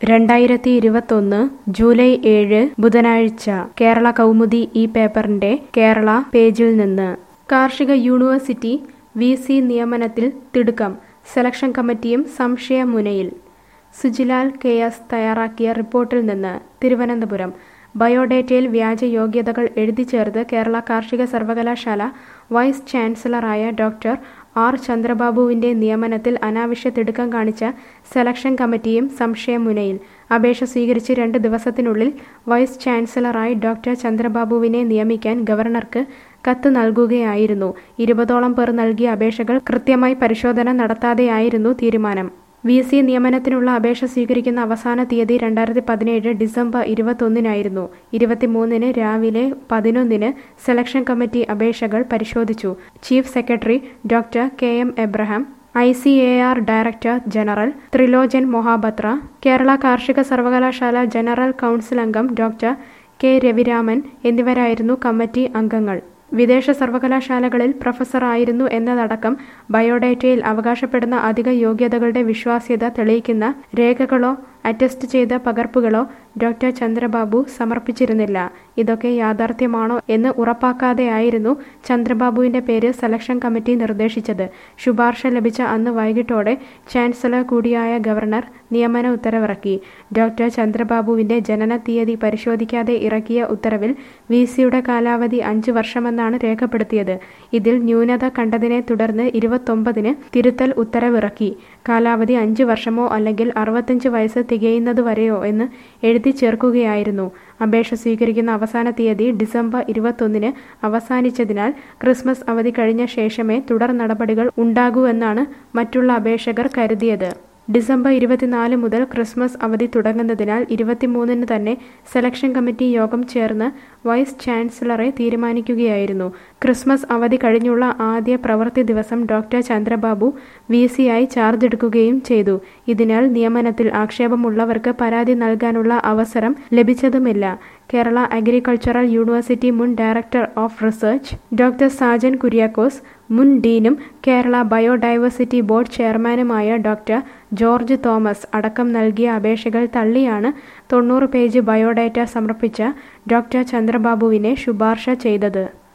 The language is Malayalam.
രണ്ടായിരത്തി ഇരുപത്തൊന്ന് ജൂലൈ ഏഴ് ബുധനാഴ്ച കേരള കൗമുദി ഈ പേപ്പറിന്റെ കേരള പേജിൽ നിന്ന് കാർഷിക യൂണിവേഴ്സിറ്റി വി സി നിയമനത്തിൽ തിടുക്കം സെലക്ഷൻ കമ്മിറ്റിയും സംശയമുനയിൽ സുജിലാൽ കെ എസ് തയ്യാറാക്കിയ റിപ്പോർട്ടിൽ നിന്ന് തിരുവനന്തപുരം ബയോഡേറ്റയിൽ വ്യാജ യോഗ്യതകൾ എഴുതി ചേർത്ത് കേരള കാർഷിക സർവകലാശാല വൈസ് ചാൻസലറായ ഡോക്ടർ ആർ ചന്ദ്രബാബുവിന്റെ നിയമനത്തിൽ അനാവശ്യ തിടുക്കം കാണിച്ച സെലക്ഷൻ കമ്മിറ്റിയും സംശയമുനയിൽ അപേക്ഷ സ്വീകരിച്ച് രണ്ട് ദിവസത്തിനുള്ളിൽ വൈസ് ചാൻസലറായി ഡോക്ടർ ചന്ദ്രബാബുവിനെ നിയമിക്കാൻ ഗവർണർക്ക് കത്ത് നൽകുകയായിരുന്നു ഇരുപതോളം പേർ നൽകിയ അപേക്ഷകൾ കൃത്യമായി പരിശോധന നടത്താതെയായിരുന്നു തീരുമാനം വി സി നിയമനത്തിനുള്ള അപേക്ഷ സ്വീകരിക്കുന്ന അവസാന തീയതി രണ്ടായിരത്തി പതിനേഴ് ഡിസംബർ ഇരുപത്തൊന്നിനായിരുന്നു ഇരുപത്തിമൂന്നിന് രാവിലെ പതിനൊന്നിന് സെലക്ഷൻ കമ്മിറ്റി അപേക്ഷകൾ പരിശോധിച്ചു chief secretary doctor K M Abraham I C A R director general Trilochan Mohapatra Kerala കാർഷിക സർവകലാശാല ജനറൽ കൗൺസിൽ അംഗം ഡോക്ടർ കെ രവിരാമൻ എന്നിവരായിരുന്നു കമ്മിറ്റി അംഗങ്ങൾ വിദേശ സർവകലാശാലകളിൽ പ്രൊഫസറായിരുന്നു എന്നതടക്കം ബയോഡേറ്റയിൽ അവകാശപ്പെടുന്ന അധിക യോഗ്യതകളുടെ വിശ്വാസ്യത തെളിയിക്കുന്ന രേഖകളോ അറ്റസ്റ്റ് ചെയ്ത പകർപ്പുകളോ ഡോക്ടർ ചന്ദ്രബാബു സമർപ്പിച്ചിരുന്നില്ല ഇതൊക്കെ യാഥാർത്ഥ്യമാണോ എന്ന് ഉറപ്പാക്കാതെയായിരുന്നു ചന്ദ്രബാബുവിന്റെ പേര് സെലക്ഷൻ കമ്മിറ്റി നിർദ്ദേശിച്ചത് ശുപാർശ ലഭിച്ച അന്ന് വൈകിട്ടോടെ ചാൻസലർ കൂടിയായ ഗവർണർ നിയമന ഉത്തരവിറക്കി ഡോക്ടർ ചന്ദ്രബാബുവിന്റെ ജനന തീയതി പരിശോധിക്കാതെ ഇറക്കിയ ഉത്തരവിൽ വി സിയുടെ കാലാവധി അഞ്ച് വർഷമെന്നാണ് രേഖപ്പെടുത്തിയത് ഇതിൽ ന്യൂനത കണ്ടതിനെ തുടർന്ന് ഇരുപത്തൊമ്പതിന് തിരുത്തൽ ഉത്തരവിറക്കി കാലാവധി അഞ്ച് വർഷമോ അല്ലെങ്കിൽ അറുപത്തഞ്ച് വയസ്സ് തികയുന്നതുവരെയോ എന്ന് എഴുതി ചേർക്കുകയായിരുന്നു അപേക്ഷ സ്വീകരിക്കുന്ന അവസാന തീയതി ഡിസംബർ ഇരുപത്തൊന്നിന് അവസാനിച്ചതിനാൽ ക്രിസ്മസ് അവധി കഴിഞ്ഞ ശേഷമേ തുടർ നടപടികൾ ഉണ്ടാകൂ എന്നാണ് മറ്റുള്ള അപേക്ഷകർ കരുതിയത് ഡിസംബർ ഇരുപത്തിനാല് മുതൽ ക്രിസ്മസ് അവധി തുടങ്ങുന്നതിനാൽ ഇരുപത്തിമൂന്നിന് തന്നെ സെലക്ഷൻ കമ്മിറ്റി യോഗം ചേർന്ന് വൈസ് ചാൻസലറെ തീരുമാനിക്കുകയായിരുന്നു ക്രിസ്മസ് അവധി കഴിഞ്ഞുള്ള ആദ്യ പ്രവൃത്തി ദിവസം ഡോക്ടർ ചന്ദ്രബാബു വി സിയായി ചാർജ് എടുക്കുകയും ചെയ്തു ഇതിനാൽ നിയമനത്തിൽ ആക്ഷേപമുള്ളവർക്ക് പരാതി നൽകാനുള്ള അവസരം ലഭിച്ചതുമില്ല കേരള അഗ്രികൾച്ചറൽ യൂണിവേഴ്സിറ്റി മുൻ director of research doctor Sajan Kuriakose മുൻ ഡീനും കേരള ബയോഡൈവേഴ്സിറ്റി ബോർഡ് ചെയർമാനുമായ ഡോക്ടർ ജോർജ് തോമസ് അടക്കം നൽകിയ അപേക്ഷകൾ തള്ളിയാണ് തൊണ്ണൂറ് പേജ് ബയോഡാറ്റ സമർപ്പിച്ച ഡോക്ടർ ചന്ദ്രബാബുവിനെ ശുപാർശ ചെയ്തത്